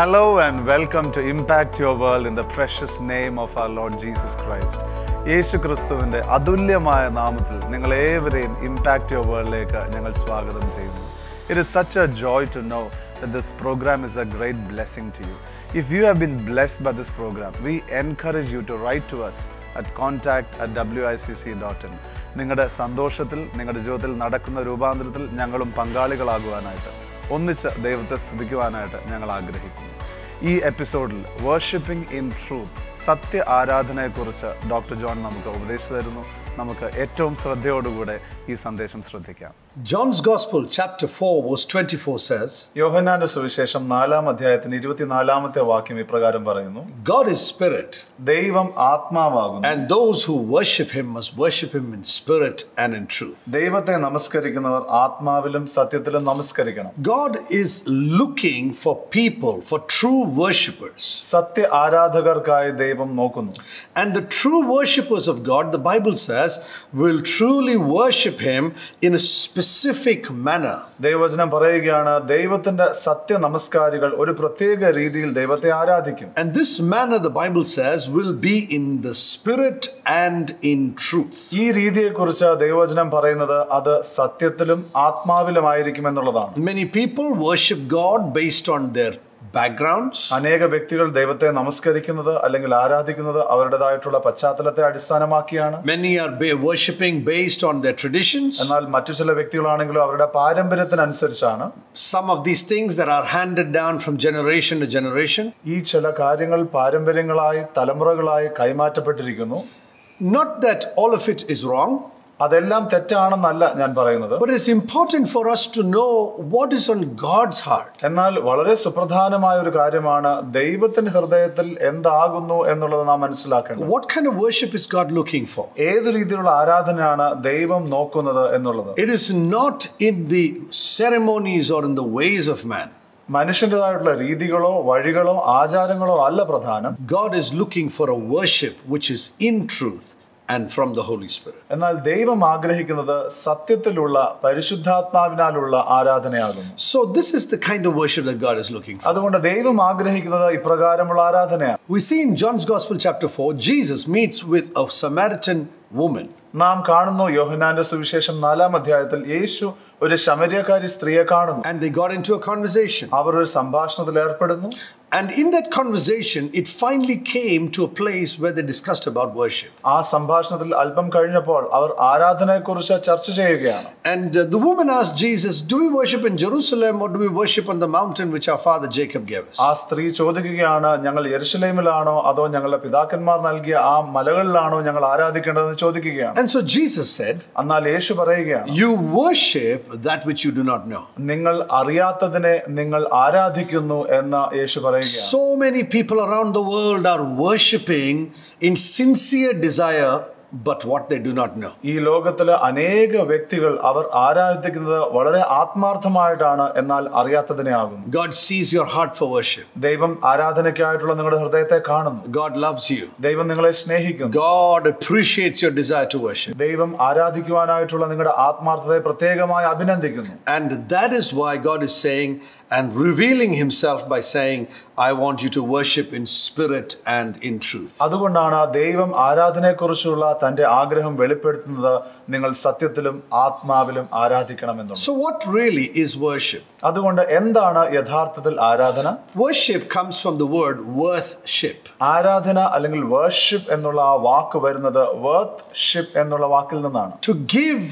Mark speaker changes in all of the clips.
Speaker 1: Hello and welcome to Impact Your World in the precious name of our Lord Jesus Christ. യേശു ക്രിസ്തുവിൻ്റെ അതുല്യമായ നാമത്തിൽ നിങ്ങളേവരെയും impact your വേൾഡിലേക്ക് ഞങ്ങൾ സ്വാഗതം ചെയ്യുന്നു it is such a joy to know that this program is a great blessing to you. If you have been blessed by this program, we encourage you to write to us at contact at wicc.in. നിങ്ങളുടെ സന്തോഷത്തിൽ നിങ്ങളുടെ ജീവിതത്തിൽ നടക്കുന്ന രൂപാന്തരത്തിൽ ഞങ്ങളും പങ്കാളികളാകുവാനായിട്ട് ഒന്നിച്ച് ദൈവത്തെ സ്തുതിക്കുവാനായിട്ട് ഞങ്ങൾ ആഗ്രഹിക്കുന്നു ഈ എപ്പിസോഡിൽ വേർഷിപ്പിംഗ് ഇൻ ട്രൂത്ത് സത്യ ആരാധനയെക്കുറിച്ച് ഡോക്ടർ ജോൺ നമുക്ക് ഉപദേശിച്ചു തരുന്നു നമുക്ക് ഏറ്റവും ശ്രദ്ധയോടുകൂടെ ഈ സന്ദേശം ശ്രദ്ധിക്കാം
Speaker 2: John's Gospel, chapter 4, verse 24 says,
Speaker 1: യോഹന്നാന്റെ സുവിശേഷം നാലാം അധ്യായത്തിന് ഇരുപത്തിനാലാമത്തെ വാക്യം ഇപ്രകാരം പറയുന്നു
Speaker 2: God is spirit,
Speaker 1: ദൈവം ആത്മാവാകുന്നു
Speaker 2: and those who worship him must worship him in spirit and in truth.
Speaker 1: ദൈവത്തെ നമസ്കരിക്കുന്നവർ ആത്മാവിലും സത്യത്തിലും നമസ്കരിക്കണം
Speaker 2: God is looking for people, for true worshippers.
Speaker 1: സത്യ ആരാധകർക്കായി ദൈവം നോക്കുന്നു
Speaker 2: And the true worshippers of God, the Bible says, will truly worship him in a specific manner.
Speaker 1: ദൈവവചനം പറയുകയാണ് ദൈവത്തിന്റെ സത്യ നമസ്കാരികൾ ഒരു പ്രത്യേക രീതിയിൽ ദൈവത്തെ ആരാധിക്കും
Speaker 2: And this manner, the Bible says, will be in the spirit and in truth.
Speaker 1: ഈ രീതിയെക്കുറിച്ച് ദൈവവചനം പറയുന്നത് അത് സത്യത്തിലും ആത്മാവിലുമായിരിക്കും എന്നുള്ളതാണ്
Speaker 2: Many people worship God based on their backgrounds.
Speaker 1: അനേക വ്യക്തികൾ ദൈവത്തെ നമസ്കരിക്കുന്നത് അല്ലെങ്കിൽ ആരാധിക്കുന്നത് അവരുടേതായിട്ടുള്ള പശ്ചാത്തലത്തെ അടിസ്ഥാനമാക്കിയാണ്
Speaker 2: Many are ba- worshipping based on their traditions.
Speaker 1: എന്നാൽ മറ്റു ചില വ്യക്തികളാണെങ്കിലും അവരുടെ പാരമ്പര്യത്തിനനുസരിച്ചാണ്
Speaker 2: Some of these things that are handed down from generation to generation.
Speaker 1: ഈ ചില കാര്യങ്ങൾ പാരമ്പര്യങ്ങളായി തലമുറകളായി കൈമാറ്റപ്പെട്ടിരിക്കുന്നു
Speaker 2: Not that all of it is wrong,
Speaker 1: അതെല്ലാം തെറ്റാണെന്നല്ല ഞാൻ പറയുന്നത്
Speaker 2: but it's important for us to know what is on God's heart.
Speaker 1: എന്നാൽ വളരെ സുപ്രധാനമായ ഒരു കാര്യമാണ് ദൈവത്തിന്റെ ഹൃദയത്തിൽ എന്താകുന്നു എന്നുള്ളത് നാം മനസ്സിലാക്കേണ്ടത്
Speaker 2: What kind of worship is God looking for?
Speaker 1: ഏത് രീതിയിലുള്ള ആരാധനയാണ് ദൈവം നോക്കുന്നത് എന്നുള്ളത്
Speaker 2: It is not in the ceremonies or in the ways of man.
Speaker 1: മനുഷ്യൻ്റെതായിട്ടുള്ള രീതികളോ വഴികളോ ആചാരങ്ങളോ അല്ല പ്രധാനം
Speaker 2: God is looking for a worship which is in truth and from the Holy Spirit.
Speaker 1: എന്നാൽ ദൈവം ആഗ്രഹിക്കുന്നത് സത്യത്തിലുള്ള പരിശുദ്ധാത്മാവിനാലുള്ള ആരാധനയാകുന്നു
Speaker 2: So, this is the kind of worship that God is looking for.
Speaker 1: അതുകൊണ്ട് ദൈവം ആഗ്രഹിക്കുന്നത് ഇപ്രകാരമുള്ള ആരാധനയാണ്
Speaker 2: We see in John's Gospel, chapter 4, Jesus meets with a Samaritan woman.
Speaker 1: നാം കാണുന്നു യോഹനാന്റെ സുവിശേഷം നാലാം അധ്യായത്തിൽ യേശു ഒരു ശമര്യക്കാരി സ്ത്രീയെ കാണുന്നു
Speaker 2: and they got into a conversation.
Speaker 1: അവർ ഒരു സംഭാഷണത്തിൽ ഏർപ്പെടുന്നു
Speaker 2: And in that conversation, it finally came to a place where they discussed about worship.
Speaker 1: ആ സംഭാഷണത്തിൽ അല്പം കഴിഞ്ഞപ്പോൾ അവർ ആരാധനയെക്കുറിച്ച് ചർച്ച ചെയ്യുകയാണ്
Speaker 2: And uh, the woman asked Jesus, Do we worship in Jerusalem or do we worship on the mountain which our father Jacob gave us?
Speaker 1: ആ സ്ത്രീ ചോദിക്കുകയാണ് ഞങ്ങൾ യെരുശലേമിലാണോ അതോ ഞങ്ങളുടെ പിതാക്കന്മാർ നൽകിയ ആ മലകളിലാണോ ഞങ്ങൾ ആരാധിക്കേണ്ടതെന്ന് ചോദിക്കുകയാണ്
Speaker 2: And so Jesus said,
Speaker 1: എന്നാൽ യേശു പറയുകയാണ്
Speaker 2: You worship that which you do not know.
Speaker 1: നിങ്ങൾ അറിയാത്തതിനെ നിങ്ങൾ ആരാധിക്കുന്നു എന്ന് യേശു പറയുകയാണ്
Speaker 2: So many people around the world are worshiping in sincere desire, but what they do not know.
Speaker 1: ഈ ലോകത്തിലെ അനേക വ്യക്തികൾ അവർ ആരാധിക്കുന്നത് വളരെ ആത്മാർത്ഥമായിട്ടാണ് എന്നാൽ അറിയാത്തതിനെ ആകുന്നു
Speaker 2: God sees your heart for worship.
Speaker 1: ദൈവം ആരാധനയ്ക്കായിട്ടുള്ള നിങ്ങളുടെ ഹൃദയത്തെ കാണുന്നു
Speaker 2: God loves you.
Speaker 1: ദൈവം നിങ്ങളെ സ്നേഹിക്കുന്നു
Speaker 2: God appreciates your desire to worship.
Speaker 1: ദൈവം ആരാധിക്കുവാനായിട്ടുള്ള നിങ്ങളുടെ ആത്മാർത്ഥതയെ പ്രത്യേകമായി അഭിനന്ദിക്കുന്നു
Speaker 2: And that is why God is saying and revealing Himself by saying, I want you to worship in spirit and in truth.
Speaker 1: അതുകൊണ്ടാണ് ദൈവം ആരാധനയെക്കുറിച്ചുള്ള തന്റെ ആഗ്രഹം വെളിപ്പെടുത്തുന്നത് നിങ്ങൾ സത്യത്തിലും ആത്മാവിലും ആരാധിക്കണമെന്നുള്ളത്
Speaker 2: So, what really is worship?
Speaker 1: അതുകൊണ്ട് എന്താണ് യഥാർത്ഥത്തിൽ ആരാധന
Speaker 2: Worship comes from the word worthship.
Speaker 1: ആരാധന അല്ലെങ്കിൽ വേർഷിപ്പ് എന്നുള്ള ആ വാക്ക് വരുന്നത് വർത്ത് ഷിപ്പ് എന്നുള്ള വാക്കിൽ നിന്നാണ്
Speaker 2: To give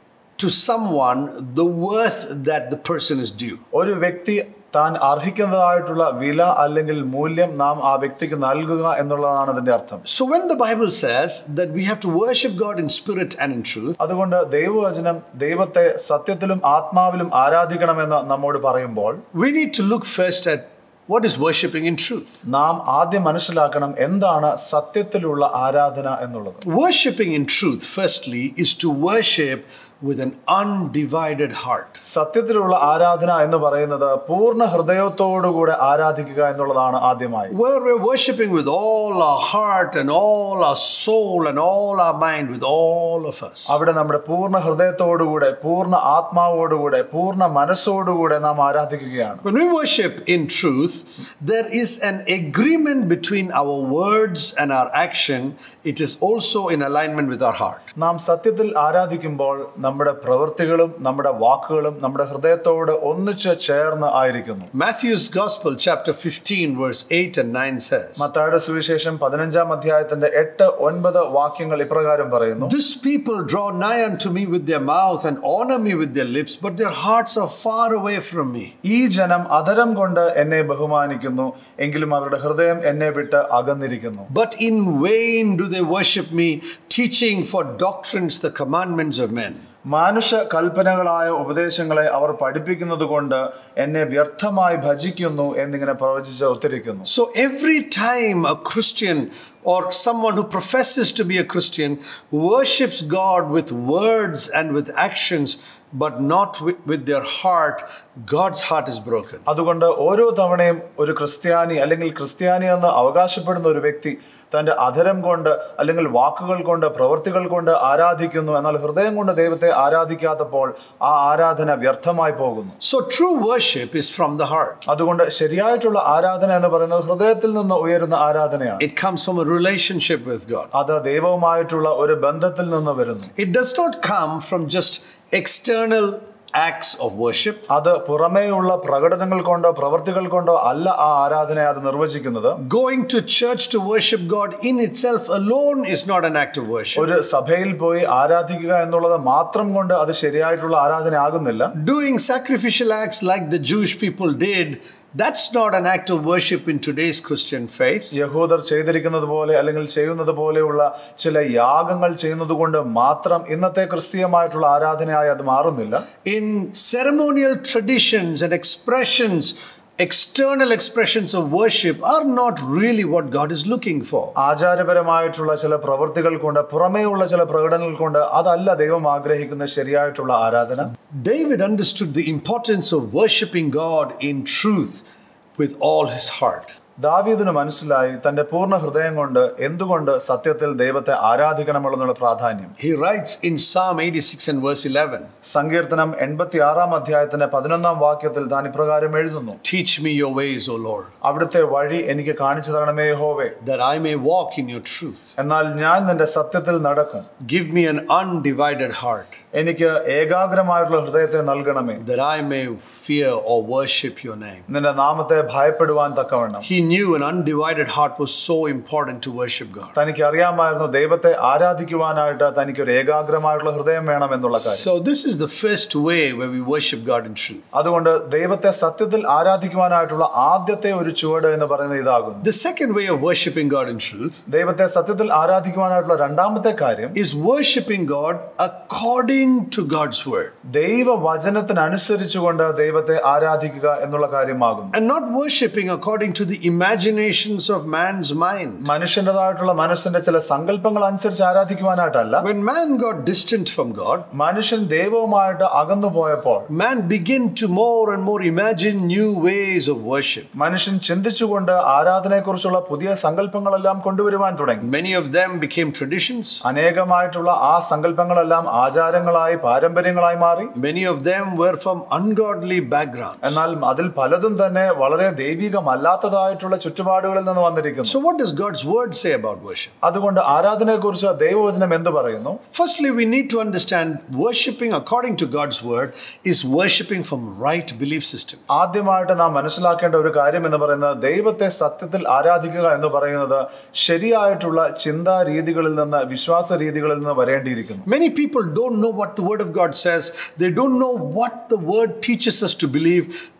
Speaker 2: to someone the worth that the person is due.
Speaker 1: ഒരു വ്യക്തി താൻ അർഹിക്കുന്നതായിട്ടുള്ള വില അല്ലെങ്കിൽ മൂല്യം നാം ആ വ്യക്തിക്ക് നൽകുക എന്നുള്ളതാണ് അതിന്റെ അർത്ഥം
Speaker 2: So, when the Bible says that we have to worship God in spirit and in truth,
Speaker 1: അതുകൊണ്ട് ദൈവവചനം ദൈവത്തെ സത്യത്തിലും ആത്മാവിലും ആരാധിക്കണമെന്ന് നമ്മോട് പറയുമ്പോൾ
Speaker 2: we need to look first at what is worshiping in truth.
Speaker 1: നാം ആദ്യം മനസ്സിലാക്കണം എന്താണ് സത്യത്തിലുള്ള ആരാധന എന്നുള്ളത്
Speaker 2: Worshipping in truth, firstly, is to worship with an undivided heart.
Speaker 1: സത്യത്തിലുള്ള ആരാധന എന്ന് പറയുന്നത് പൂർണ്ണ ഹൃദയത്തോടുകൂടെ ആരാധിക്കുക എന്നുള്ളതാണ് ആദ്യമായി
Speaker 2: Where we're worshiping with all our heart and all our soul and all our mind, with all of us.
Speaker 1: അവിടെ നമ്മുടെ പൂർണ്ണ ഹൃദയത്തോടുകൂടെ പൂർണ്ണ ആത്മാവോടുകൂടെ പൂർണ്ണ മനസ്സോടുകൂടെ നാം ആരാധിക്കുകയാണ്
Speaker 2: When we worship in truth, there is an agreement between our words and our action. It is also in alignment with our heart.
Speaker 1: നാം സത്യത്തിൽ ആരാധിക്കുമ്പോൾ നമ്മുടെ പ്രവൃത്തികളും നമ്മുടെ വാക്കുകളും നമ്മുടെ ഹൃദയത്തോട് ഒന്നിച്ച് ചേർന്ന് ആയിരിക്കുന്നു
Speaker 2: Matthew's Gospel, chapter 15, verse 8 and 9 says,
Speaker 1: മത്തായുടെ സുവിശേഷം പതിനഞ്ചാം അധ്യായത്തിന്റെ എട്ട് ഒൻപത് വാക്യങ്ങൾ ഇപ്രകാരം പറയുന്നു
Speaker 2: This people draw nigh unto me with their mouth and honor me with their lips, but their hearts are far away from me.
Speaker 1: ഈ ജനം അധരം കൊണ്ട് എന്നെ ബഹുമാനിക്കുന്നു എങ്കിലും അവരുടെ ഹൃദയം എന്നെ വിട്ട് അകന്നിരിക്കുന്നു
Speaker 2: But in vain do they worship me, teaching for doctrines the commandments of men.
Speaker 1: മാനുഷ കൽപ്പനകളായ ഉപദേശങ്ങളെ അവർ പഠിപ്പിക്കുന്നത് കൊണ്ട് എന്നെ വ്യർത്ഥമായി ഭജിക്കുന്നു എന്നിങ്ങനെ പ്രവചിച്ച് ഒത്തിരിക്കുന്നു
Speaker 2: So every time a Christian or someone who professes to be a Christian worships God with words and with actions, but not with, with their heart, God's heart is broken.
Speaker 1: അതുകൊണ്ട് ഓരോ തവണയും ഒരു ക്രിസ്ത്യാനി അല്ലെങ്കിൽ ക്രിസ്ത്യാനി എന്ന് അവകാശപ്പെടുന്ന ഒരു വ്യക്തി തന്റെ അധരം കൊണ്ട് അല്ലെങ്കിൽ വാക്കുകൾ കൊണ്ട് പ്രവൃത്തികൾ കൊണ്ട് ആരാധിക്കുന്നു എന്നാൽ ഹൃദയം കൊണ്ട് ദൈവത്തെ ആരാധിക്കാത്തപ്പോൾ ആ ആരാധന വ്യർത്ഥമായി പോകുന്നു
Speaker 2: So true worship is from the heart.
Speaker 1: അതുകൊണ്ട് ശരിയായിട്ടുള്ള ആരാധന എന്ന് പറയുന്നത് ഹൃദയത്തിൽ നിന്ന് ഉയരുന്ന ആരാധനയാണ്
Speaker 2: It comes from a relationship with God.
Speaker 1: അത് ദൈവവുമായിട്ടുള്ള ഒരു ബന്ധത്തിൽ നിന്ന് വരുന്നു
Speaker 2: It does not come from just external acts of worship.
Speaker 1: അത് പുറമേയുള്ള പ്രകടനങ്ങൾ കൊണ്ടോ പ്രവൃത്തികൾ കൊണ്ടോ അല്ല ആ ആരാധനയെ അത് നിർവചിക്കുന്നത്
Speaker 2: Going to church to worship God in itself alone is not an act of worship.
Speaker 1: ഒരു സഭയിൽ പോയി ആരാധിക്കുക എന്നുള്ളത് മാത്രം കൊണ്ട് അത് ശരിയായിട്ടുള്ള ആരാധന ആകുന്നില്ല
Speaker 2: Doing sacrificial acts like the Jewish people did, that's not an act of worship in today's Christian faith.
Speaker 1: യഹൂദർ ചെയ്തിരിക്കുന്നത് പോലെ അല്ലെങ്കിൽ ചെയ്യുന്നത് പോലെയുള്ള ചില യാഗങ്ങൾ ചെയ്യുന്നത് കൊണ്ട് മാത്രം ഇന്നത്തെ ക്രിസ്തീയമായിട്ടുള്ള ആരാധനയായി അത് മാറുന്നില്ല
Speaker 2: In ceremonial traditions and expressions, external expressions of worship are not really what God is looking for.
Speaker 1: ആചാരപരമായിട്ടുള്ള ചില പ്രവൃത്തികൾ കൊണ്ട് പുറമേയുള്ള ചില പ്രകടനങ്ങൾ കൊണ്ട് അതല്ല ദൈവം ആഗ്രഹിക്കുന്ന ശരിയായിട്ടുള്ള ആരാധന
Speaker 2: David understood the importance of worshiping God in truth with all his heart.
Speaker 1: ദാവീദിന് മനസ്സിലായി തന്റെ പൂർണ്ണ ഹൃദയം കൊണ്ട് എന്തുകൊണ്ട് സത്യത്തിൽ ദൈവത്തെ ആരാധിക്കണമെന്നുള്ള പ്രാധാന്യം
Speaker 2: He writes in Psalm 86 and verse 11
Speaker 1: സങ്കീർത്തനം എൺപത്തി ആറാം അധ്യായത്തിന്റെ പതിനൊന്നാം വാക്യത്തിൽ താൻ ഇപ്രകാരം എഴുതുന്നു
Speaker 2: Teach me your ways, O Lord,
Speaker 1: അവിടുത്തെ വഴി എനിക്ക് കാണിച്ചു തരണമേ ഹോവേ
Speaker 2: that I may walk in your truth.
Speaker 1: എന്നാൽ ഞാൻ നിന്റെ സത്യത്തിൽ നടക്കും
Speaker 2: Give me an undivided heart,
Speaker 1: എനിക്ക് ഏകാഗ്രമായിട്ടുള്ള ഹൃദയത്തെ നൽകണമേ
Speaker 2: that I may fear or worship your name.
Speaker 1: നിന്റെ നാമത്തെ ഭയപ്പെടുവാൻ തക്കവണ്ണം
Speaker 2: He knew an undivided heart was so important to worship God.
Speaker 1: തനിക്ക് അറിയാമായിരുന്നു ദൈവത്തെ ആരാധിക്കുവാനായിട്ട് തനിക്ക് ഒരു ഏകാഗ്രമായിട്ടുള്ള ഹൃദയം വേണം എന്നുള്ള കാര്യം
Speaker 2: So, this is the first way where we worship God in truth.
Speaker 1: അതുകൊണ്ട് ദൈവത്തെ സത്യത്തിൽ ആരാധിക്കുവാനായിട്ടുള്ള ആദ്യത്തെ ഒരു ചുവട് എന്ന് പറയുന്നത് ഇതാകുന്നു
Speaker 2: The second way of worshiping God in truth
Speaker 1: ദൈവത്തെ സത്യത്തിൽ ആരാധിക്കുവാനായിട്ടുള്ള രണ്ടാമത്തെ കാര്യം
Speaker 2: is worshiping God according to God's word
Speaker 1: ദൈവ വചനത്തിനനുസരിച്ചുകൊണ്ട് ദൈവത്തെ ആരാധിക്കുക എന്നുള്ള കാര്യമാകുന്നു
Speaker 2: and not worshiping according to the imaginations of man's mind.
Speaker 1: മനുഷ്യൻ്റെതായിട്ടുള്ള മനസ്സിന്റെ ചില സങ്കല്പങ്ങൾ അനുസരിച്ച് ആരാധിക്കുവാനായിട്ടല്ല
Speaker 2: When man got distant from God,
Speaker 1: മനുഷ്യൻ ദൈവവുമായിട്ട് അകന്നു പോയപ്പോൾ
Speaker 2: man began to more and more imagine new ways of worship.
Speaker 1: മനുഷ്യൻ ചിന്തിച്ചുകൊണ്ട് ആരാധനയെക്കുറിച്ചുള്ള പുതിയ സങ്കല്പങ്ങളെല്ലാം കൊണ്ടുവരുവാൻ തുടങ്ങി
Speaker 2: Many of them became traditions.
Speaker 1: അനേകമായിട്ടുള്ള ആ സങ്കല്പങ്ങളെല്ലാം ആചാരങ്ങളായി പാരമ്പര്യങ്ങളായി മാറി
Speaker 2: Many of them were from ungodly backgrounds.
Speaker 1: എന്നാൽ അതിൽ പലതും തന്നെ വളരെ ദൈവികമല്ലാത്തതായിട്ടുള്ള ചുറ്റുപാടുകളിൽ നിന്ന് വന്നിരിക്കുന്നു
Speaker 2: So, what does God's word say about worship?
Speaker 1: അതുകൊണ്ട് ആരാധനയെക്കുറിച്ച് ദൈവവചനം എന്ത് പറയുന്നു
Speaker 2: Firstly, we need to understand worshiping according to God's word is worshiping from right belief system.
Speaker 1: ആദ്യമായിട്ട് നാം മനസ്സിലാക്കേണ്ട ഒരു കാര്യം എന്ന് പറയുന്നത് ദൈവത്തെ സത്യത്തിൽ ആരാധിക്കുക എന്ന് പറയുന്നത് ശരിയായിട്ടുള്ള ചിന്താ രീതികളിൽ നിന്ന് വിശ്വാസ രീതികളിൽ നിന്ന് വരേണ്ടിയിരിക്കുന്നു
Speaker 2: Many people don't know what the word of God says. They don't know what the word teaches us to believe.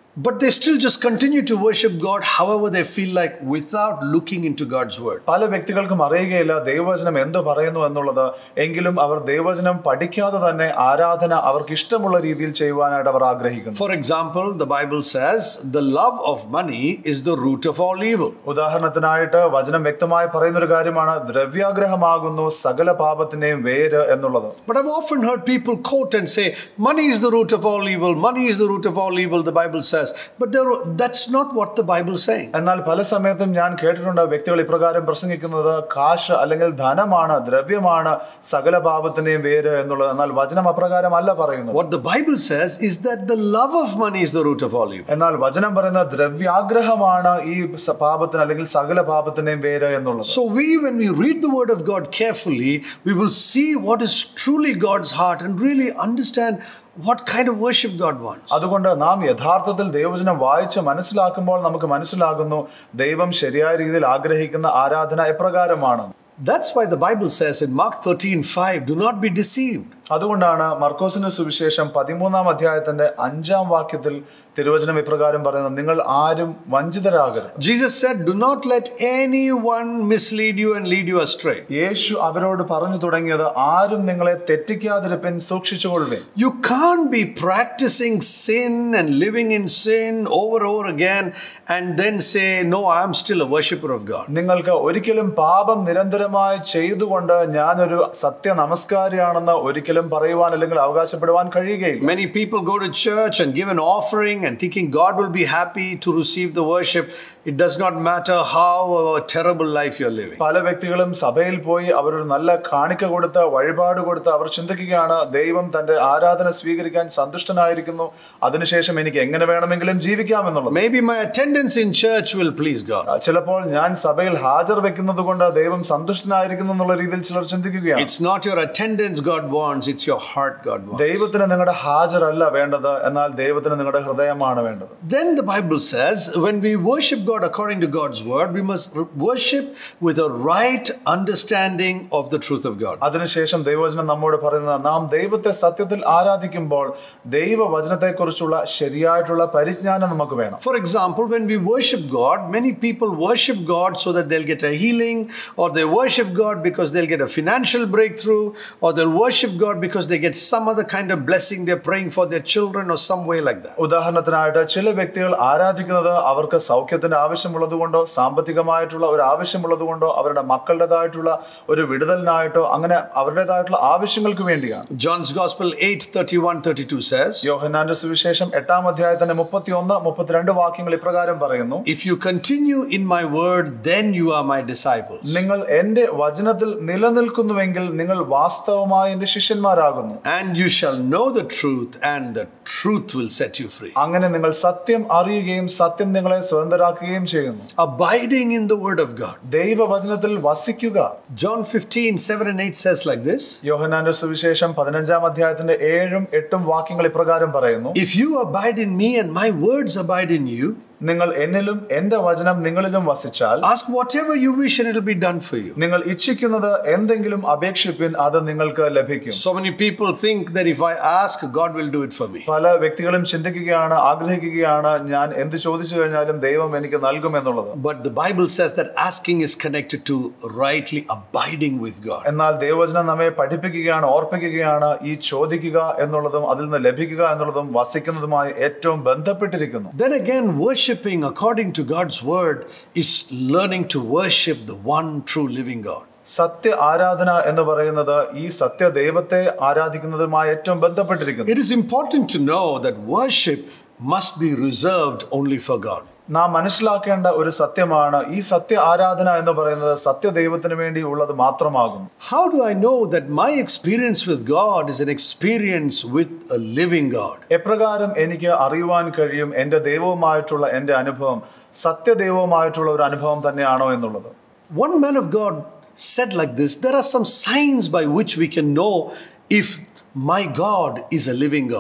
Speaker 2: but they still just continue to worship God however they feel like without looking into God's word.
Speaker 1: പല വ്യക്തികൾക്കും അറിയുകയില്ല ദൈവവചനം എന്ത് പറയുന്നു എന്നുള്ളത് എങ്കിലും അവർ ദൈവവചനം പഠിക്കാതെ തന്നെ ആരാധന അവർക്ക് ഇഷ്ടമുള്ള രീതിയിൽ ചെയ്യുവാനായിട്ട് അവർ ആഗ്രഹിക്കുന്നു
Speaker 2: For example, the Bible says the love of money is the root of all evil.
Speaker 1: ഉദാഹരണത്തിനായിട്ട് വചനം വ്യക്തമായി പറയുന്ന ഒരു കാര്യമാണ് ദ്രവ്യാഗ്രഹമാകുന്നു സകല പാപത്തിന്റെയും വേര് എന്നുള്ളത്
Speaker 2: But I've often heard people quote and say, money is the root of all evil, money is the root of all evil, the Bible says. But there, that's not what the Bible is saying.
Speaker 1: എന്നാൽ പല സമയത്തും ഞാൻ കേട്ടിട്ടുണ്ട് വ്യക്തികൾ ഇപ്രകാരം പ്രസംഗിക്കുന്നത് കാശ് അല്ലെങ്കിൽ ധനമാണ് ദ്രവ്യമാണ് സകല പാപത്തിന്റെയും വേര് എന്നുള്ളത് എന്നാൽ വചനം അപ്രകാരമല്ല പറയുന്നത്
Speaker 2: What the Bible says is that the love of money is the root of all evil.
Speaker 1: എന്നാൽ വചനം പറയുന്ന ദ്രവ്യാഗ്രഹമാണ് ഈ സ- പാപത്തിന് അല്ലെങ്കിൽ സകല പാപത്തിന്റെയും വേര് എന്നുള്ളത്
Speaker 2: So, we, when we read the Word of God carefully, we will see what is truly God's heart and really understand what kind of worship God wants.
Speaker 1: അതുകൊണ്ട് നാം യഥാർത്ഥത്തിൽ ദൈവവചനം വായിച്ച് മനസ്സിലാക്കുമ്പോൾ നമുക്ക് മനസ്സിലാകുന്നു ദൈവം ശരിയായ രീതിയിൽ ആഗ്രഹിക്കുന്ന ആരാധന എപ്രകാരമാണ്
Speaker 2: That's why the Bible says in Mark 13 5, do not be deceived.
Speaker 1: അതുകൊണ്ടാണ് മർക്കോസിന്റെ സുവിശേഷം പതിമൂന്നാം അധ്യായത്തിന്റെ അഞ്ചാം വാക്യത്തിൽ തിരുവചനം ഇപ്രകാരം പറയുന്നത് നിങ്ങൾ ആരും വഞ്ചിതരാകരുത്
Speaker 2: Jesus said, Do not let anyone mislead you and lead you astray.
Speaker 1: യേശു അവരോട് പറഞ്ഞു തുടങ്ങിയത് ആരും നിങ്ങളെ തെറ്റിക്കാതിരിപ്പിൻ സൂക്ഷിച്ചുകൊള്ളുവിൻ
Speaker 2: You can't be practicing sin and living in sin over and over again and then say, No, I'm still a worshiper of God.
Speaker 1: നിങ്ങൾക്ക് ഒരിക്കലും പാപം നിരന്തരമായി ചെയ്തുകൊണ്ട് ഞാനൊരു സത്യ നമസ്കാരിയാണെന്ന് ഒരിക്കലും പറയുവാൻ അല്ലെങ്കിൽ അവകാശപ്പെടുവാൻ കഴിയുകയില്ല
Speaker 2: Many people go to church and give an offering and thinking God will be happy to receive the worship. It does not matter how uh, terrible life you're living.
Speaker 1: പല വ്യക്തികളും സഭയിൽ പോയി അവരൊരു നല്ല കാണിക്ക കൊടുത്ത് വഴിപാട് കൊടുത്ത് അവർ ചിന്തിക്കുകയാണ് ദൈവം തന്റെ ആരാധന സ്വീകരിക്കാൻ സന്തുഷ്ടനായിരിക്കുന്നു അതിനുശേഷം എനിക്ക് എങ്ങനെ വേണമെങ്കിലും ജീവിക്കാമെന്നുള്ളത്
Speaker 2: Maybe my attendance in church will please God.
Speaker 1: ചിലപ്പോൾ ഞാൻ സഭയിൽ ഹാജർ വെക്കുന്നത് കൊണ്ട് ദൈവം സന്തുഷ്ടനായിരിക്കുന്നു എന്നുള്ള രീതിയിൽ ചിലർ ചിന്തിക്കുകയാണ്
Speaker 2: It's not your attendance God wants, it's your heart God wants.
Speaker 1: ദൈവത്തിന് നിങ്ങളുടെ ഹാജരല്ല വേണ്ടത് എന്നാൽ ദൈവത്തിന് നിങ്ങളുടെ ഹൃദയമാണ് വേണ്ടത്
Speaker 2: Then the Bible says when we worship God according to God's word, we must worship with a right understanding of the truth of God.
Speaker 1: അതിനുശേഷം ദൈവവചനം നമ്മോട് പറയുന്നത് നാം ദൈവത്തെ സത്യത്തിൽ ആരാധിക്കുമ്പോൾ ദൈവവചനത്തെക്കുറിച്ചുള്ള ശരിയായിട്ടുള്ള പരിജ്ഞാനം നമുക്ക് വേണം
Speaker 2: For example, when we worship God, many people worship God so that they'll get a healing, or they worship God because they'll get a financial breakthrough, or they'll worship God because they get some other kind of blessing they're praying for their children, or some way like that.
Speaker 1: ഉദാഹരണത്തിനായിട്ട് ചില വ്യക്തികൾ ആരാധിക്കുന്നത് അവർക്ക് സൗഖ്യത്തിന്റെ ആവശ്യമുള്ളത് കൊണ്ടോ സാമ്പത്തികമായിട്ടുള്ള ഒരു ആവശ്യമുള്ളത് കൊണ്ടോ അവരുടെ മക്കളുടേതായിട്ടുള്ള ഒരു വിടുതലിനായിട്ടോ അങ്ങനെ അവരുടേതായിട്ടുള്ള ആവശ്യങ്ങൾക്ക് വേണ്ടിയാണ്
Speaker 2: John's Gospel 8 31 32 says,
Speaker 1: യോഹന്നാന്റെ സുവിശേഷം എട്ടാം അധ്യായത്തിന്റെ മുപ്പത്തി ഒന്ന് മുപ്പത്തിരണ്ട് വാക്യങ്ങൾ ഇപ്രകാരം പറയുന്നു
Speaker 2: If you continue in my word, then you are my disciples.
Speaker 1: നിങ്ങൾ എന്റെ വചനത്തിൽ നിലനിൽക്കുന്നുവെങ്കിൽ നിങ്ങൾ വാസ്തവമായ എന്റെ ശിഷ്യന്മാരാകുന്നു
Speaker 2: And you shall know the truth, and the truth will set you free.
Speaker 1: അങ്ങനെ നിങ്ങൾ സത്യം അറിയുകയും സത്യം നിങ്ങളെ സ്വതന്ത്രരാക്കുകയും ചെയ്യുന്നു
Speaker 2: Abiding in the word of God.
Speaker 1: ദൈവവചനത്തിൽ വസിക്കുക
Speaker 2: John 15 7 and 8 says like this
Speaker 1: യോഹന്നാന്റെ സുവിശേഷം പതിനഞ്ചാം അധ്യായത്തിന്റെ ഏഴും എട്ടും വാക്യങ്ങൾ ഇപ്രകാരം പറയുന്നു
Speaker 2: If you abide in me and my words abide in you,
Speaker 1: നിങ്ങൾ എന്നിലും എന്റെ വചനം നിങ്ങളിലും വസിച്ചാൽ
Speaker 2: ask whatever you wish and it'll be done for you.
Speaker 1: നിങ്ങൾ ഇച്ഛിക്കുന്നത് എന്തെങ്കിലും അപേക്ഷിപ്പിൻ അത് നിങ്ങൾക്ക് ലഭിക്കും
Speaker 2: So many people think that if I ask, God will do it for me.
Speaker 1: പല വ്യക്തികളും ചിന്തിക്കുകയാണ് ആഗ്രഹിക്കുകയാണ് ഞാൻ എന്ത് ചോദിച്ചു കഴിഞ്ഞാലും ദൈവം എനിക്ക് നൽകും എന്നുള്ളത്
Speaker 2: But the Bible says that asking is connected to rightly abiding with God.
Speaker 1: എന്നാൽ ദൈവവചനം നമ്മെ പഠിപ്പിക്കുകയാണ് ഓർപ്പിക്കുകയാണ് ഈ ചോദിക്കുക എന്നുള്ളതും അതിൽ നിന്ന് ലഭിക്കുക എന്നുള്ളതും വസിക്കുന്നതുമായി ഏറ്റവും ബന്ധപ്പെട്ടിരിക്കുന്നു
Speaker 2: Then again, worshiping according to God's word is learning to worship the one true living God.
Speaker 1: സത്യ ആരാധന എന്ന് പറയുന്നത് ഈ സത്യ ദൈവത്തെ ആരാധിക്കുന്നതുമായി ഏറ്റവും ബന്ധപ്പെട്ടിരിക്കുന്നു
Speaker 2: It is important to know that worship must be reserved only for God.
Speaker 1: നാം മനസ്സിലാക്കേണ്ട ഒരു സത്യമാണ് ഈ സത്യ ആരാധന എന്ന് പറയുന്നത് സത്യദൈവത്തിന് വേണ്ടി ഉള്ളത് മാത്രമാകും
Speaker 2: How do I know that my experience with God is an experience with a living God?
Speaker 1: എപ്രകാരം എനിക്ക് അറിയുവാൻ കഴിയും എൻ്റെ ദൈവവുമായിട്ടുള്ള എൻ്റെ അനുഭവം സത്യദൈവവുമായിട്ടുള്ള ഒരു അനുഭവം തന്നെയാണോ എന്നുള്ളത്
Speaker 2: One man of God said like this there are some signs by which we can know if my God is a living God.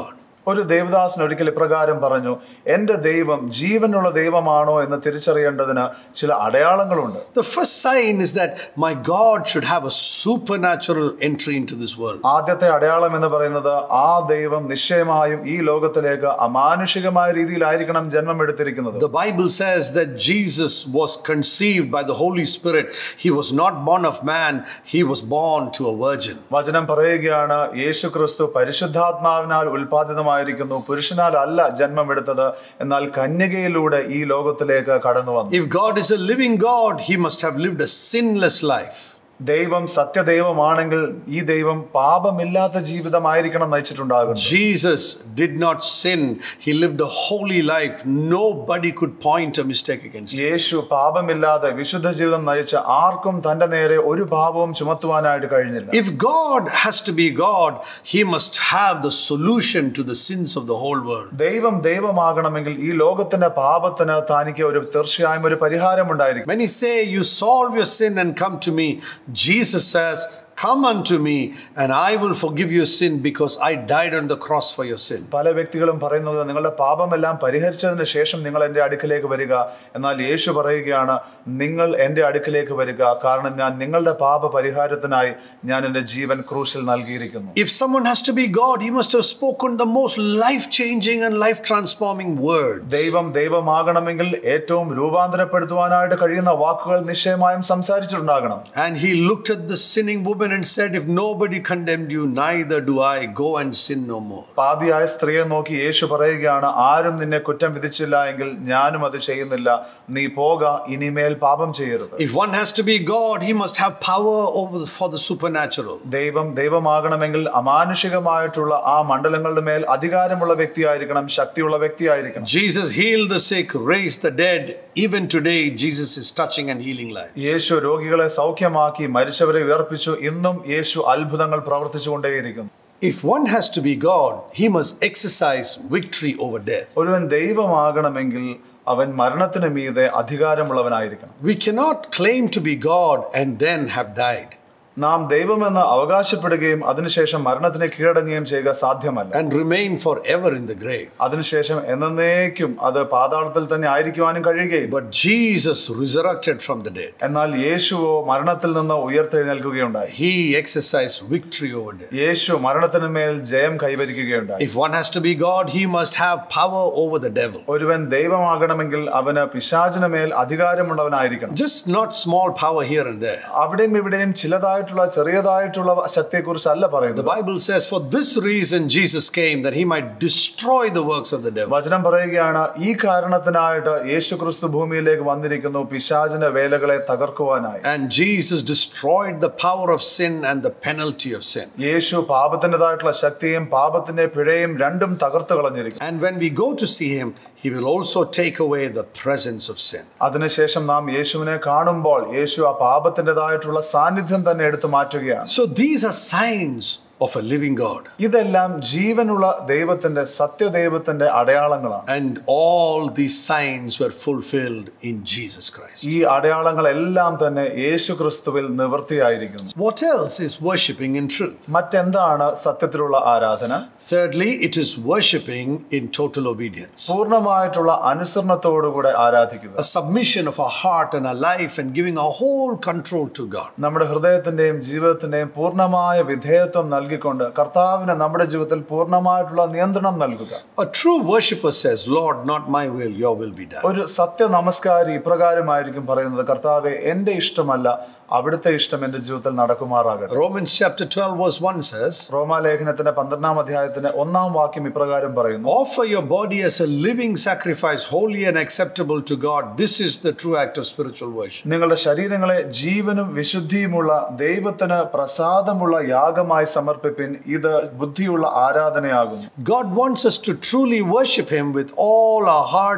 Speaker 1: ഒരു ദേവദാസൻ ഒരിക്കൽ ഇപ്രകാരം പറഞ്ഞു എൻ്റെ ദൈവം ജീവനുള്ള ദൈവമാണോ എന്ന് തിരിച്ചറിയേണ്ടതിന് ചില അടയാളങ്ങളുണ്ട്
Speaker 2: The first sign is that my God should have a supernatural entry into this world.
Speaker 1: ആദ്യത്തെ അടയാളം എന്ന് പറയുന്നത് ആ ദൈവം നിശ്ചയമായും ഈ ലോകത്തിലേക്ക് അമാനുഷികമായ രീതിയിലായിരിക്കണം ജന്മം എടുത്തിരിക്കുന്നത്
Speaker 2: The Bible says that Jesus was conceived by the Holy Spirit. He was not born of man, he was born to a virgin.
Speaker 1: വചനം പറയുകയാണ് യേശു ക്രിസ്തു പരിശുദ്ധാത്മാവിനാൽ ഉൽപാദിതമായിരിക്കുന്നു പുരുഷനാൽ അല്ല ജന്മമെടുത്തത് എന്നാൽ കന്യകയിലൂടെ ഈ ലോകത്തിലേക്ക് കടന്നു വന്നു
Speaker 2: If God is a living God, he must have lived a sinless life.
Speaker 1: ദൈവം സത്യദൈവമാണെങ്കിൽ ഈ ദൈവം പാപമില്ലാത്ത ജീവിതമായിരിക്കണം നയിച്ചിട്ടുണ്ടാകുന്നത്
Speaker 2: Jesus did not sin, he lived a holy life. Nobody could point a mistake against him.
Speaker 1: യേശു പാപമില്ലാതെ വിശുദ്ധ ജീവിതം നയിച്ച ആർക്കും തന്റെ നേരെ ഒരു പാപവും ചുമത്തുവാനായിട്ട് കഴിഞ്ഞില്ല
Speaker 2: If God has to be God, he must have the solution to the sins of the whole world.
Speaker 1: ദൈവം ദൈവമാകണമെങ്കിൽ ഈ ലോകത്തിന്റെ പാപത്തിന് തനിക്ക് ഒരു തീർച്ചയായും ഒരു പരിഹാരം ഉണ്ടായിരിക്കും
Speaker 2: When he say, you solve your sin and come to me, Jesus says, come unto me and I will forgive your sin because I died on the cross for your sin.
Speaker 1: പല വ്യക്തികളും പറയുന്നത് നിങ്ങളുടെ പാപമെല്ലാം പരിഹരിച്ചതിന് ശേഷം നിങ്ങൾ എൻ്റെ അടുക്കിലേക്ക് വരിക എന്നാൽ യേശു പറയുകയാണ് നിങ്ങൾ എൻ്റെ അടുക്കിലേക്ക് വരിക കാരണം ഞാൻ നിങ്ങളുടെ പാപ പരിഹാരത്തിനായി ഞാൻ എൻ്റെ ജീവൻ ക്രൂശിൽ നൽകിയിരിക്കുന്നു
Speaker 2: If someone has to be God, he must have spoken the most life changing and life transforming word.
Speaker 1: ദൈവം ദൈവമാകണമെങ്കിൽ ഏറ്റവും രൂപാന്തരപ്പെടുത്തുവാനായിട്ട് കഴിയുന്ന വാക്കുകൾ നിശ്ചയമായും സംസാരിച്ചിട്ടുണ്ടാകണം
Speaker 2: And he looked at the sinning woman and said, If nobody condemned you, neither do I. Go and sin no more.
Speaker 1: പാപിയായ സ്ത്രീയെ നോക്കി യേശു പറയുകയാണ് ആരും നിന്നെ കുറ്റം വിധിച്ചില്ല എങ്കിൽ ഞാനും അത് ചെയ്യുന്നില്ല നീ പോക ഇനിമേൽ പാപം ചെയ്യരുത്
Speaker 2: If one has to be God, he must have power over for the supernatural.
Speaker 1: ദൈവം ദൈവമാകണമെങ്കിൽ അമാനുഷികമായിട്ടുള്ള ആ മണ്ഡലങ്ങളുടെ മേൽ അധികാരമുള്ള വ്യക്തിയായിരിക്കണം ശക്തിയുള്ള വ്യക്തിയായിരിക്കണം
Speaker 2: Jesus healed the sick, raised the dead. Even today, Jesus is touching and healing lives.
Speaker 1: യേശു രോഗികളെ സൗഖ്യമാക്കി മരിച്ചവരെ ഉയർപ്പിച്ചു ഇന്നും യേശു അത്ഭുതങ്ങൾ പ്രവർത്തിച്ചുകൊണ്ടേയിരിക്കുന്നു
Speaker 2: If one has to be God, he must exercise victory over death.
Speaker 1: ഒരുവൻ ദൈവമാകണമെങ്കിൽ അവൻ മരണത്തിന് മീതെ അധികാരമുള്ളവനായിരിക്കണം
Speaker 2: We cannot claim to be God and then have died
Speaker 1: നാം ദൈവമെന്ന് അവകാശപ്പെടുകയും അതിനുശേഷം മരണത്തിന് കീഴടങ്ങുകയും ചെയ്യുക സാധ്യമല്ല
Speaker 2: and remain forever in the grave.
Speaker 1: അതിനുശേഷം എന്നേക്കും അത് പാതാളത്തിൽ തന്നെ ആയിരിക്കുവാനും കഴിയുകയില്ല
Speaker 2: But Jesus resurrected from the dead.
Speaker 1: എന്നാൽ യേശുവോ മരണത്തിൽ നിന്ന് ഉയർത്തെഴുന്നേൽക്കുകയുണ്ടായി
Speaker 2: He exercised victory over death.
Speaker 1: യേശു മരണത്തിന് മേൽ ജയം കൈവരിക്കുകയുണ്ടായി
Speaker 2: If one has to be God, he must have power over the devil.
Speaker 1: ഒരുവൻ ദൈവമാകണമെങ്കിൽ അവന് പിശാചിന് മേൽ അധികാരമുള്ളവനായിരിക്കണം
Speaker 2: Just not small power here and there.
Speaker 1: അവിടെയും ഇവിടെയും ചിലതായിട്ടുള്ള ചെറിയതായിട്ടുള്ള ശക്തിയെക്കുറിച്ചല്ല
Speaker 2: The
Speaker 1: പറയുന്നത്
Speaker 2: Bible says, For this reason Jesus came, that he might destroy the works of the devil.
Speaker 1: വചനം പറയുകയാണ് ഈ കാരണത്തിനായിട്ട് യേശു ക്രിസ്തു ഭൂമിയിലേക്ക് വന്നിരിക്കുന്നു പിശാചിന്റെ വേലകളെ തകർക്കുവാനായി
Speaker 2: And Jesus destroyed the power of sin and the penalty of sin.
Speaker 1: യേശു പാപത്തിൻ്റെതായിട്ടുള്ള ശക്തിയും പാപത്തിന്റെ പിഴയും രണ്ടും തകർത്ത് കളഞ്ഞിരിക്കും
Speaker 2: And when we go to see him, he will also take away the presence of sin.
Speaker 1: അതിനുശേഷം നാം യേശുവിനെ കാണുമ്പോൾ യേശു ആ പാപത്തിൻ്റെതായിട്ടുള്ള സാന്നിധ്യം തന്നെ എടുത്തു മാറ്റുകയാണ്
Speaker 2: So these are signs of a living God.
Speaker 1: ഇതെല്ലാം ജീവനുള്ള ദൈവത്തിന്റെ സത്യദൈവത്തിന്റെ അടയാളങ്ങളാണ്
Speaker 2: And all these signs were fulfilled in Jesus Christ.
Speaker 1: ഈ അടയാളങ്ങളെല്ലാം തന്നെ യേശു ക്രിസ്തുവിൽ നിവൃത്തിയായിരിക്കുന്നു
Speaker 2: What else is worshipping in truth?
Speaker 1: മറ്റെന്താണ് സത്യത്തിലുള്ള ആരാധന
Speaker 2: Thirdly, it is worshipping in total obedience.
Speaker 1: പൂർണ്ണമായിട്ടുള്ള അനുസരണത്തോടുകൂടെ ആരാധിക്കുക
Speaker 2: A submission of our heart and our life and giving our whole control to God.
Speaker 1: നമ്മുടെ ഹൃദയത്തിന്റെയും ജീവിതത്തിന്റെയും പൂർണ്ണമായ വിധേയത്വം നൽകിക്കൊണ്ട് കർത്താവിന് നമ്മുടെ ജീവിതത്തിൽ പൂർണ്ണമായിട്ടുള്ള നിയന്ത്രണം നൽകുക
Speaker 2: A true worshipper says, Lord, not my will, your will be done.
Speaker 1: ഒരു സത്യ നമസ്കാരി ഇപ്രകാരമായിരിക്കും പറയുന്നത് കർത്താവെ എന്റെ ഇഷ്ടമല്ല അവിടുത്തെ ഇഷ്ടം എന്റെ ജീവിതത്തിൽ നടക്കുമാറാകട്ടെ
Speaker 2: Romans chapter 12, verse 1 says,
Speaker 1: റോമാലേഖനത്തിന്റെ പന്ത്രണ്ടാം അധ്യായത്തിന്റെ ഒന്നാം വാക്യം ഇപ്രകാരം പറയുന്നു
Speaker 2: Offer your body as a living sacrifice, holy and acceptable to God. This is the true act of spiritual worship.
Speaker 1: നിങ്ങളുടെ ശരീരങ്ങളെ ജീവനും വിശുദ്ധിയുമുള്ള ദൈവത്തിന് പ്രസാദമുള്ള യാഗമായി സമർപ്പിപ്പിൻ ഇത് ബുദ്ധിയുള്ള ആരാധനയാകുന്നു
Speaker 2: God wants us to truly worship Him with all our hearts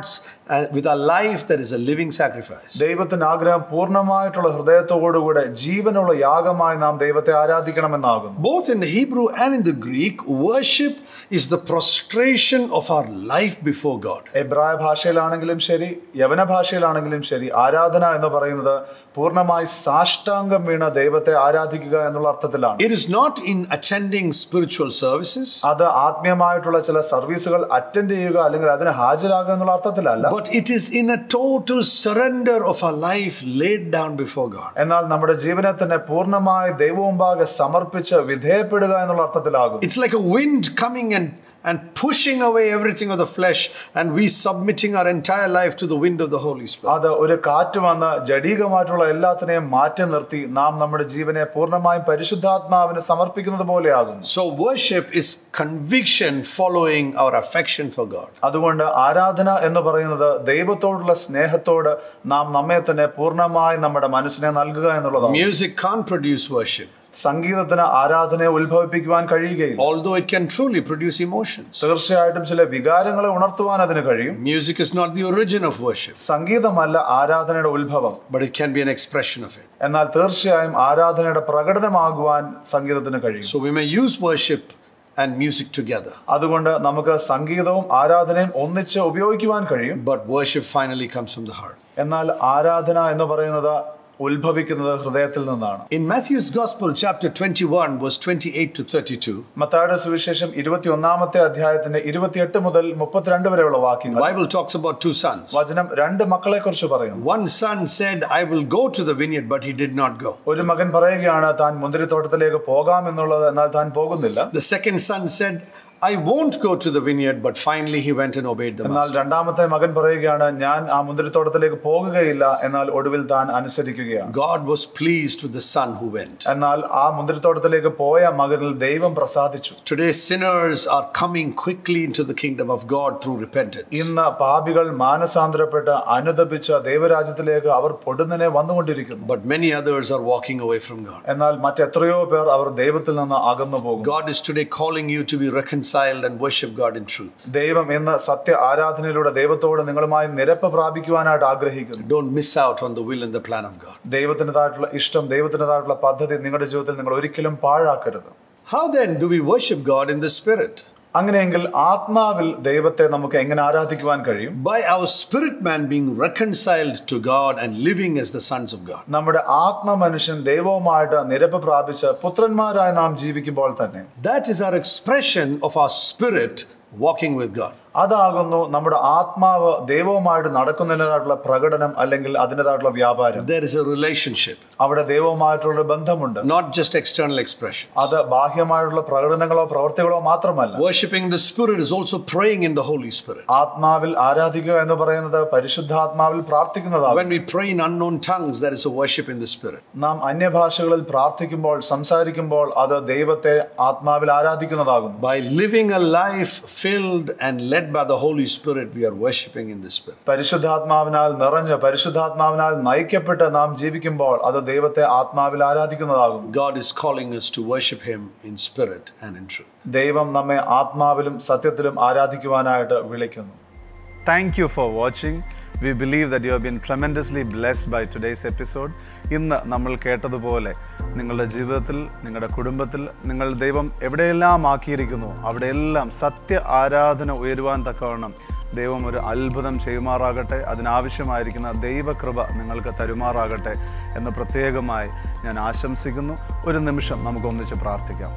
Speaker 2: uh, with a life that is a living sacrifice.
Speaker 1: ദൈവത്തിന്റെ ആഗ്രഹം പൂർണ്ണമായിട്ടുള്ള ഹൃദയത്തോടുകൂടെ ജീവനുള്ള യാഗമായി നാം ദൈവത്തെ ആരാധിക്കണമെന്നാകുന്നു
Speaker 2: Both in the Hebrew and in the Greek, worship is the prostration of our life before God.
Speaker 1: എബ്രായ ഭാഷയിലാണെങ്കിലും ശരി യവന ഭാഷയിലാണെങ്കിലും ശരി ആരാധന എന്ന് പറയുന്നത് പൂർണ്ണമായി സാഷ്ടാംഗം വീണ ദൈവത്തെ ആരാധിക്കുക എന്നുള്ള അർത്ഥത്തിലാണ്
Speaker 2: It is not in attending spiritual services,
Speaker 1: അത് ആത്മീയമായിട്ടുള്ള ചില സർവീസുകൾ അറ്റൻഡ് ചെയ്യുക അല്ലെങ്കിൽ അതിന് ഹാജരാകുക എന്നുള്ള അർത്ഥത്തിലല്ല
Speaker 2: but it is in a total surrender of our life laid down before God.
Speaker 1: എന്നാൽ നമ്മുടെ ജീവനെ തന്നെ പൂർണ്ണമായി ദൈവമുമ്പാകെ സമർപ്പിച്ച് വിധേയപ്പെടുക എന്നുള്ള അർത്ഥത്തിലാകും
Speaker 2: It's like a wind coming and and pushing away everything of the flesh, and we submitting our entire life to the wind of the Holy Spirit.
Speaker 1: അത് ഒരു കാറ്റ് വന്ന് ജഡീകമായിട്ടുള്ള എല്ലാത്തിനെയും മാറ്റി നിർത്തി നാം നമ്മുടെ ജീവനെ പൂർണ്ണമായും പരിശുദ്ധാത്മാവിന് സമർപ്പിക്കുന്നത് പോലെയാകും
Speaker 2: So, worship is conviction following our affection for God.
Speaker 1: അതുകൊണ്ട് ആരാധന എന്ന് പറയുന്നത് ദൈവത്തോടുള്ള സ്നേഹത്തോട് നാം നമ്മെ തന്നെ പൂർണ്ണമായി നമ്മുടെ മനസ്സിനെ നൽകുക എന്നുള്ളതാണ്
Speaker 2: Music can't produce worship,
Speaker 1: സംഗീതത്തിന് ആരാധനയെ ഉത്ഭവിപ്പിക്കുവാൻ കഴിയുകയില്ല
Speaker 2: although it can truly produce emotions.
Speaker 1: തീർച്ചയായിട്ടും ചില വികാരങ്ങളെ ഉണർത്തുവാൻ അതിന് കഴിയും
Speaker 2: Music is not the origin of worship,
Speaker 1: സംഗീതമല്ല ആരാധനയുടെ ഉത്ഭവം
Speaker 2: but it can be an expression of it.
Speaker 1: എന്നാൽ തീർച്ചയായും ആരാധനയുടെ പ്രകടനമാകുവാൻ സംഗീതത്തിന് കഴിയും
Speaker 2: So, we may use worship and music together,
Speaker 1: അതുകൊണ്ട് നമുക്ക് സംഗീതവും ആരാധനയും ഒന്നിച്ച് ഉപയോഗിക്കുവാൻ കഴിയും
Speaker 2: but worship finally comes from the heart.
Speaker 1: എന്നാൽ ആരാധന എന്ന് പറയുന്നത് ഉത്ഭവിക്കുന്നത് ഹൃദയത്തിൽ നിന്നാണ്
Speaker 2: In Matthew's Gospel, chapter 21, verse 28 to 32,
Speaker 1: മത്തായുടെ സുവിശേഷം ഇരുപത്തി ഒന്നാമത്തെ അധ്യായത്തിന്റെ ഇരുപത്തിയെട്ട് മുതൽ മുപ്പത്തിരണ്ട് വരെയുള്ള
Speaker 2: the
Speaker 1: വാക്യങ്ങൾ
Speaker 2: Bible talks about two sons.
Speaker 1: വചനം രണ്ട് മക്കളെ കുറിച്ച് പറയുന്നു
Speaker 2: One son said, I will go to the vineyard, but he did not go.
Speaker 1: ഒരു മകൻ പറയുകയാണ് താൻ മുന്തിരിത്തോട്ടത്തിലേക്ക് പോകാം എന്നുള്ളത് എന്നാൽ താൻ പോകുന്നില്ല
Speaker 2: The second son said, I won't go to the vineyard, but finally he went and obeyed the
Speaker 1: എന്നാൽ
Speaker 2: master.
Speaker 1: രണ്ടാമത്തെ മകൻ പറയുകയാണ് ഞാൻ ആ മുന്തിരിത്തോട്ടത്തിലേക്ക് പോകുകയില്ല എന്നാൽ ഒടുവിൽ താൻ അനുസരിക്കുകയാണ്
Speaker 2: God was pleased with the son who went.
Speaker 1: എന്നാൽ ആ മുന്തിരിത്തോട്ടത്തിലേക്ക് പോയ മകനിൽ ദൈവം പ്രസാദിച്ചു
Speaker 2: Today, sinners are coming quickly into the kingdom of God through repentance.
Speaker 1: ഇന്ന് പാപികൾ മാനസാന്തരപ്പെട്ട് അനുദപിച്ച ദൈവരാജ്യത്തിലേക്ക് അവർ പൊടുന്നനെ വന്നുകൊണ്ടിരിക്കുന്നു
Speaker 2: But many others are walking away from God.
Speaker 1: എന്നാൽ മറ്റെത്രയോ പേർ അവർ ദൈവത്തിൽ നിന്ന് അകന്നു പോകും
Speaker 2: God is today calling you to be reconciled and worship God in truth.
Speaker 1: ദൈവം ഇന്ന് സത്യ ആരാധനയിലൂടെ ദൈവത്തോട് നിങ്ങളുമായി നിരപ്പ് പ്രാപിക്കുവാനായിട്ട് ആഗ്രഹിക്കുന്നു
Speaker 2: Don't miss out on the will and the plan of God.
Speaker 1: ദൈവത്തിൻ്റെതായിട്ടുള്ള ഇഷ്ടം ദൈവത്തിൻ്റെതായിട്ടുള്ള പദ്ധതി നിങ്ങളുടെ ജീവിതത്തിൽ നിങ്ങൾ ഒരിക്കലും പാഴാക്കരുത്
Speaker 2: How then do we worship God in the Spirit?
Speaker 1: അങ്ങനെയെങ്കിൽ ആത്മാവിൽ ദൈവത്തെ നമുക്ക് എങ്ങനെ ആരാധിക്കുവാൻ കഴിയും
Speaker 2: By our spirit man being reconciled to God and living as the sons of God.
Speaker 1: നമ്മുടെ ആത്മമനുഷ്യൻ ദൈവവുമായിട്ട് നിരപ്പ് പ്രാപിച്ച് പുത്രന്മാരായി നാം ജീവിക്കുമ്പോൾ തന്നെ
Speaker 2: That is our expression of our spirit walking with God.
Speaker 1: അതാകുന്നു നമ്മുടെ ആത്മാവ് ദൈവവുമായിട്ട് നടക്കുന്നതിൻ്റെതായിട്ടുള്ള പ്രകടനം അല്ലെങ്കിൽ അതിൻ്റെതായിട്ടുള്ള വ്യാപാരം
Speaker 2: There is a relationship,
Speaker 1: അവിടെ ദൈവവുമായിട്ടുള്ള ബന്ധമുണ്ട്
Speaker 2: not just external expression.
Speaker 1: അത് ബാഹ്യമായിട്ടുള്ള പ്രകടനങ്ങളോ പ്രവർത്തികളോ മാത്രമല്ല
Speaker 2: Worshipping the Spirit is also praying in the Holy Spirit.
Speaker 1: ആത്മാവിൽ ആരാധിക്കുക എന്ന് പറയുന്നത് പരിശുദ്ധാത്മാവിൽ പ്രാർത്ഥിക്കുന്നതാണ്
Speaker 2: When we pray in unknown tongues, there is a worship in the Spirit.
Speaker 1: നാം അന്യഭാഷകളിൽ പ്രാർത്ഥിക്കുമ്പോൾ സംസാരിക്കുമ്പോൾ അത് ദൈവത്തെ ആത്മാവിൽ ആരാധിക്കുന്നതാകുന്നു
Speaker 2: By living a life filled and led by the Holy Spirit, we are worshiping in the Spirit.
Speaker 1: പരിശുദ്ധാത്മാവിനാൽ നിറഞ്ഞ് പരിശുദ്ധാത്മാവിനാൽ നയിക്കപ്പെട്ട് നാം ജീവിക്കുമ്പോൾ അത് ദൈവത്തെ ആത്മാവിൽ ആരാധിക്കുന്നതാകും
Speaker 2: God is calling us to worship Him in spirit and in truth.
Speaker 1: ദൈവം നമ്മെ ആത്മാവിലും സത്യത്തിലും ആരാധിക്കുവാനായിട്ട് വിളിക്കുന്നു thank you for watching we believe that you have been tremendously blessed by today's episode ഇന്ന് നമ്മൾ കേട്ടതുപോലെ നിങ്ങളുടെ ജീവിതത്തിൽ നിങ്ങളുടെ കുടുംബത്തിൽ നിങ്ങൾ ദൈവം എവിടെയെല്ലാം ആക്കിയിരിക്കുന്നു അവിടെയെല്ലാം സത്യ ആരാധന ഉയരുവാൻ തക്കവണ്ണം ദൈവം ഒരു അത്ഭുതം ചെയ്യുമാറാകട്ടെ അതിനാവശ്യമായിരിക്കുന്ന ദൈവകൃപ നിങ്ങൾക്ക് തരുമാറാകട്ടെ എന്ന് പ്രത്യേകമായി ഞാൻ ആശംസിക്കുന്നു ഒരു നിമിഷം നമുക്ക് ഒന്നിച്ച് പ്രാർത്ഥിക്കാം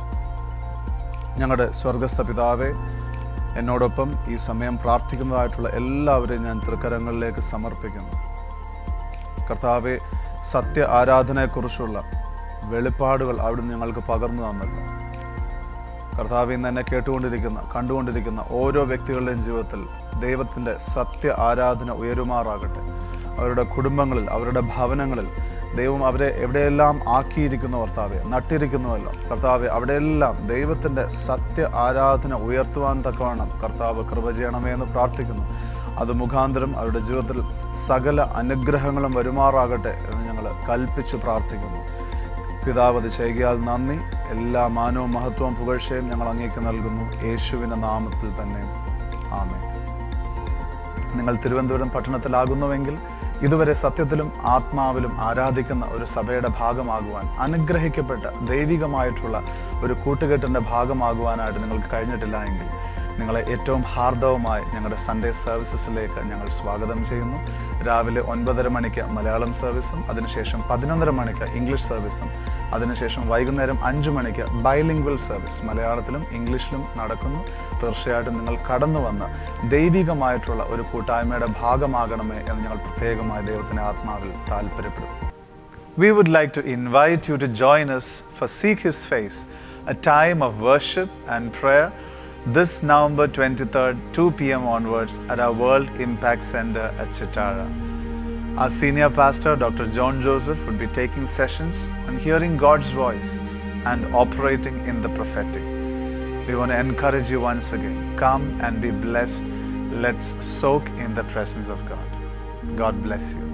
Speaker 1: ഞങ്ങളുടെ സ്വർഗസ്ഥ പിതാവേ എന്നോടൊപ്പം ഈ സമയം പ്രാർത്ഥിക്കുന്നതായിട്ടുള്ള എല്ലാവരെയും ഞാൻ തൃക്കരങ്ങളിലേക്ക് സമർപ്പിക്കുന്നു കർത്താവെ സത്യ ആരാധനയെക്കുറിച്ചുള്ള വെളിപ്പാടുകൾ അവിടുന്ന് ഞങ്ങൾക്ക് പകർന്നു തന്നല്ലോ കർത്താവ് ഇന്ന് എന്നെ കേട്ടുകൊണ്ടിരിക്കുന്ന കണ്ടുകൊണ്ടിരിക്കുന്ന ഓരോ വ്യക്തികളുടെയും ജീവിതത്തിൽ ദൈവത്തിൻ്റെ സത്യ ആരാധന ഉയരുമാറാകട്ടെ അവരുടെ കുടുംബങ്ങളിൽ അവരുടെ ഭവനങ്ങളിൽ ദൈവം അവരെ എവിടെയെല്ലാം ആക്കിയിരിക്കുന്നു കർത്താവെ നട്ടിരിക്കുന്നുവല്ലോ കർത്താവെ അവിടെയെല്ലാം ദൈവത്തിൻ്റെ സത്യ ആരാധന ഉയർത്തുവാൻ തക്കവണ്ണം കർത്താവ് കൃപ ചെയ്യണമേ എന്ന് പ്രാർത്ഥിക്കുന്നു അത് മുഖാന്തരം അവരുടെ ജീവിതത്തിൽ സകല അനുഗ്രഹങ്ങളും വരുമാറാകട്ടെ എന്ന് ഞങ്ങൾ കൽപ്പിച്ച് പ്രാർത്ഥിക്കുന്നു പിതാവ് അത് ചെയ്യുകയാൽ നന്ദി എല്ലാ മാനവും മഹത്വവും പുകഴ്ചയും ഞങ്ങൾ അങ്ങേക്ക് നൽകുന്നു യേശുവിൻ്റെ നാമത്തിൽ തന്നെ ആമേ നിങ്ങൾ തിരുവനന്തപുരം പട്ടണത്തിലാകുന്നുവെങ്കിൽ ഇതുവരെ സത്യത്തിലും ആത്മാവിലും ആരാധിക്കുന്ന ഒരു സഭയുടെ ഭാഗമാകുവാൻ അനുഗ്രഹിക്കപ്പെട്ട ദൈവികമായിട്ടുള്ള ഒരു കൂട്ടുകെട്ടിൻ്റെ ഭാഗമാകുവാനായിട്ട് നിങ്ങൾക്ക് കഴിഞ്ഞിട്ടില്ല എങ്കിൽ നിങ്ങളെ ഏറ്റവും ഹാർദവമായി ഞങ്ങളുടെ സൺഡേ സർവീസസിലേക്ക് ഞങ്ങൾ സ്വാഗതം ചെയ്യുന്നു രാവിലെ ഒൻപതര മണിക്ക് മലയാളം സർവീസും അതിനുശേഷം പതിനൊന്നര മണിക്ക് ഇംഗ്ലീഷ് സർവീസും അതിനുശേഷം വൈകുന്നേരം അഞ്ച് മണിക്ക് ബൈലിംഗ്വൽ സർവീസ് മലയാളത്തിലും ഇംഗ്ലീഷിലും നടക്കുന്നു തീർച്ചയായിട്ടും നിങ്ങൾ കടന്നു വന്ന് ദൈവികമായിട്ടുള്ള ഒരു കൂട്ടായ്മയുടെ ഭാഗമാകണമേ എന്ന് ഞങ്ങൾ പ്രത്യേകമായി ദൈവത്തിൻ്റെ ആത്മാവിൽ താല്പര്യപ്പെടുന്നു We would like to invite you to join us for Seek His Face, a time of worship and prayer this November 23rd, 2 p.m. onwards at our World Impact Center at Chitara. Our senior pastor, Dr. John Joseph, would be taking sessions on hearing God's voice and operating in the prophetic. We want to encourage you once again come and be blessed. Let's soak in the presence of God. God bless you.